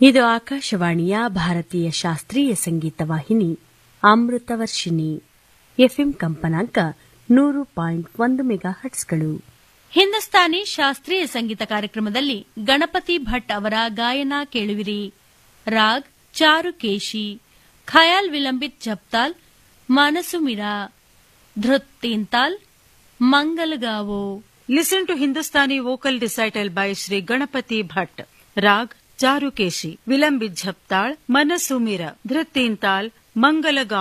ಇದು ಆಕಾಶವಾಣಿಯ ಭಾರತೀಯ ಶಾಸ್ತ್ರೀಯ ಸಂಗೀತ ವಾಹಿನಿ ಅಮೃತವರ್ಷಿಣಿ ಎಫ್ಎಂ ಕಂಪನಾಂಕ ನೂರು ಪಾಯಿಂಟ್ ಒಂದು ಮೆಗಾ ಹಟ್ಸ್ಗಳು ಹಿಂದೂಸ್ತಾನಿ ಶಾಸ್ತ್ರೀಯ ಸಂಗೀತ ಕಾರ್ಯಕ್ರಮದಲ್ಲಿ ಗಣಪತಿ ಭಟ್ ಅವರ ಗಾಯನ ಕೇಳುವಿರಿ ರಾಗ್ ಚಾರುಕೇಶಿ ಖಯಾಲ್ ವಿಲಂಬಿತ್ ಜಪ್ತಾಲ್ ಮನಸು Mira ಧೃತ್ ತೀನ್ತಾಲ್ ಮಂಗಲಗಾವೋ Listen to Hindustani vocal recital by Sri Ganapati Bhatt. Rag Charukeshi, Vilambit Jhaptal, Manasumira, Dhritintal, Mangalagaon.